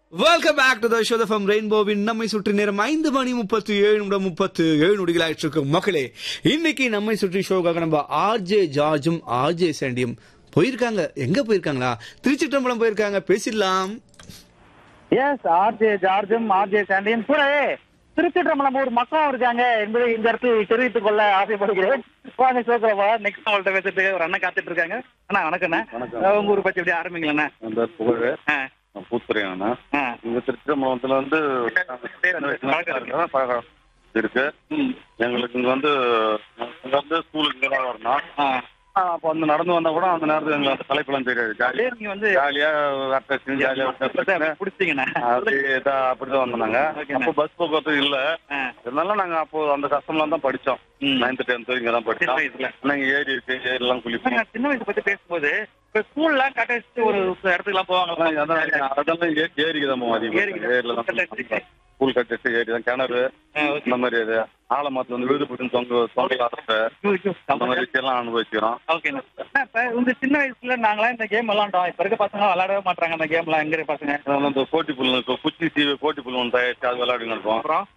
Welcome back to the show from ரெயின்போவின் நம்மை சுற்றி நேரம் ஐந்து மணி முப்பத்தி ஏழு நிமிடம் முப்பத்து ஏழு நொடிகள் ஆயிட்டு இருக்கு மக்களே இன்னைக்கு நம்மை சுற்றி ஷோக்காக நம்ம ஆர்ஜே ஜார்ஜும் ஆர்ஜே சாண்டியும் போயிருக்காங்க எங்க போயிருக்காங்களா திருச்சிற்றம்பலம் போயிருக்காங்க பேசிடலாம் எஸ் ஆர்ஜே ஜார்ஜும் ஆர்ஜே சாண்டியும் கூட திருச்சிற்றம்பலம் ஒரு மக்களும் இருக்காங்க என்பதை இந்த இடத்தில் தெரிவித்துக் கொள்ள ஆசைப்படுகிறேன் வாங்க சோக்கரவா நெக்ஸ்ட் அவங்கள்ட்ட பேசிட்டு ஒரு அண்ணன் காத்துட்டு இருக்காங்க அண்ணா வணக்கண்ணா வணக்கம். அஹ் உங்க ஊர் பத்தி எப்படி ஆரம்பிங்களா அந்த புகழ் பூத்துறையாண்ணா இங்க திருச்சிரம்பலத்துல வந்து பழக்கம் இருக்கு எங்களுக்கு இங்க வந்து இங்க வந்து ஸ்கூலுக்கு இங்க தான் வரணும் ஆ, அப்ப வந்து நடந்து வந்தா கூட அந்த நேரத்துல எங்களுக்கு அந்த தலைப்பெல்லாம் தெரியாது ஜாலியா நீங்க வந்து ஜாலியா அரட்டை ஜாலியா பிடிச்சிங்கண்ணா அப்படிதான் அப்படிதான் வந்தாங்க ஓகேண்ணா. அப்போ பஸ் போக்குவரத்து இல்ல இருந்தாலும் நாங்க அப்போ அந்த கஷ்டம்லாம் தான் படிச்சோம் ம். நைன்த் டென்த் இங்க தான் படிச்சோம் சின்ன வயசுல. நாங்க ஏரி இருக்கு ஏரிலாம் குளிப்போம் நான் சின்ன வயசு பத்தி பேசும்போது இப்ப ஸ்கூல்ல கட்டடிச்சு ஒரு இடத்துக்கு எல்லாம் போவாங்க அதான் அதெல்லாம் ஏ- ஏரிக்கு தான் போவோம் அதிகம் ஏரிக்கு. ஏரியில தான் ஸ்கூல் கட்டிச்சு ஏரி தான் கிணறு இந்த மாதிரி இது ஆலமரத்துல வந்து விழுது போட்டு தொங்க தொங்க ஆடுறது அந்த மாதிரி விஷயம்லாம் அனுபவிக்கிறோம் ஓகேண்ணா இப்ப இந்த சின்ன வயசுல நாங்களாம் இந்த கேம் விளாண்டோம் இப்ப இருக்க பசங்க விளையாடவே மாட்டாங்க அந்த கேம்லாம் எங்க இருக்க பசங்க அதனால இந்த போட்டி புல் இப்போ குச்சி சீவு போட்டி புல் ஒன்று தயாரிச்சு அது விளையாடிங்க இருக்கோம் அப்புறம்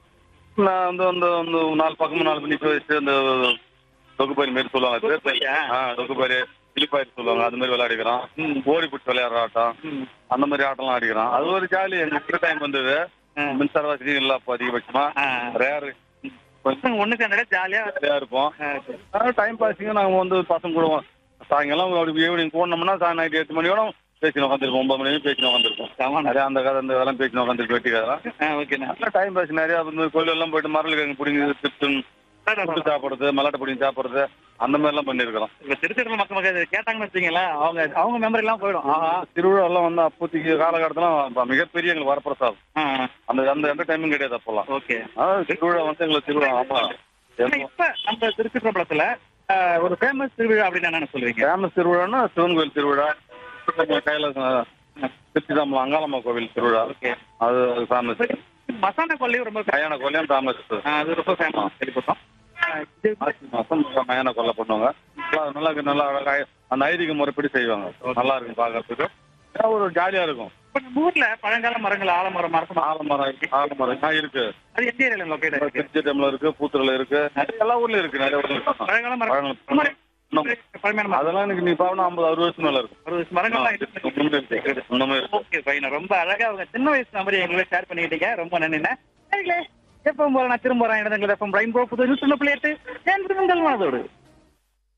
நான் வந்து அந்த அந்த நாலு பக்கமும் நாலு பண்ணி வச்சு அந்த தொகுப்பாரி மாரி சொல்லுவாங்க அது பேர் தொகுப்பாரியா? ஆ தொகுப்பாரி கிளிப்பாரி சொல்லுவாங்க அது மாதிரி விளையாடிக்கிறோம் ம். ஓடி பிடிச்சி விளையாடுற ஆட்டம் ம். அந்த மாதிரி ஆட்டம்லாம் ஆடிக்கிறோம் அது ஒரு ஜாலி எங்களுக்கு டைம் வந்தது ஆ. மின்சார வசதி இல்லை அப்போ அதிகபட்சமா ஆ. ரேரு பசங்க ஒண்ணு சேர்ந்தாலே ஜாலியா ஜாலியா இருப்போம் டைம் பாஸிங்க நாங்க வந்து பசங்க கூட சாயங்காலம் அப்படி ஈவினிங் போனோம்னா சாய் நைட் எட்டு மணியோட பேசி உட்காந்துருப்போம் ஒன்பது மணி வரைக்கும் பேசி உட்காந்துருப்போம் நிறைய அந்த கதை அந்த இதெல்லாம் பேசி உட்காந்துருக்கு வெட்டி கதை ஓகேண்ணா நல்ல டைம் பாஸ் நிறைய வந்து கோயில் எல்லாம் போயிட்டு மரல் கிழங்கு பிடிங்கி திட்டம் புட்டு சாப்பிடுறது மல்லாட்டை பிடிங்கி சாப்பிடுறது அந்த மாதிரி எல்லாம் பண்ணிருக்கிறோம் இப்ப திருச்சிருக்கல மக்கள் மக்கள் இதை கேட்டாங்கன்னு வச்சீங்களேன் அவங்க அவங்க மெமரி எல்லாம் போயிடும் ஆஹா திருவிழா எல்லாம் வந்து அப்போதைக்கு காலகட்டத்துல மிகப்பெரிய எங்களுக்கு வரப்பிரசாதம் ஆ, அந்த அந்த எந்த டைமும் கிடையாது அப்போல்லாம் ஓகே அதாவது திருவிழா வந்து எங்களுக்கு திருவிழா ஆமா ஆனா இப்ப நம்ம திருச்சிற்றம்பலத்துல ஆ, ஒரு ஃபேமஸ் திருவிழா அப்படின்னு என்னன்னு சொல்லுவீங்க ஃபேமஸ் திருவிழான்னா சிவன் கோயில் திருவிழா கையில திருச்சிதாம்பலம் அங்காளம்மா கோவில் திருவிழா ஓகே அது ஃபேமஸ் மசாலா கொல்லையும் ரொம்ப famous. மயான கொல்லையும் ஃபேமஸ் ஆ, அது ரொம்ப ஃபேமஸ் கேள்விப்பட்டோம் ஆ, இது மாசி மாசம் மயான கொல்லை பண்ணுவாங்க நல்லா நல்லா இருக்கு, நல்லா அழகா அந்த ஐதீக முறைப்படி செய்வாங்க நல்லா இருக்கும் பார்க்கறதுக்கு ஏன் ஒரு ஜாலியா இருக்கும் இப்ப நம்ம ஊர்ல பழங்கால மரங்கள் ஆலமரம் மரத்து ஆலமரம் இருக்கு ஆலமரம் ஆ, இருக்கு அது எந்த ஏரியால லொக்கேட் இருக்கு திருச்சி டேம்ல இருக்கு பூத்துறையில இருக்கு எல்லா ஊர்லயும் இருக்கு நிறைய ஊர்ல இருக்கு பழங்கால மரம் பழங்கால இந்த மாதிரி இன்னும் பழமையான மரம் அதெல்லாம் எனக்கு நீ பாவனா ஐம்பது அறுபது வருஷம் மேல இருக்கும் ஒரு மரங்கள்லாம் இன்னுமே இருக்கு. இன்னுமே இருக்கு ஓகே ஃபைன் ரொம்ப அழகா அவங்க சின்ன வயசு நம்பர் எங்களை ஷேர் பண்ணிக்கிட்டீங்க ரொம்ப நன்றிண்ணே சரிங்களே எப்பவும் போல நான் திரும்ப வரேன் இடத்துல எஃப்எம் ரெயின்போ புது நியூஸ் பிள்ளைட்டு என் மனதோடு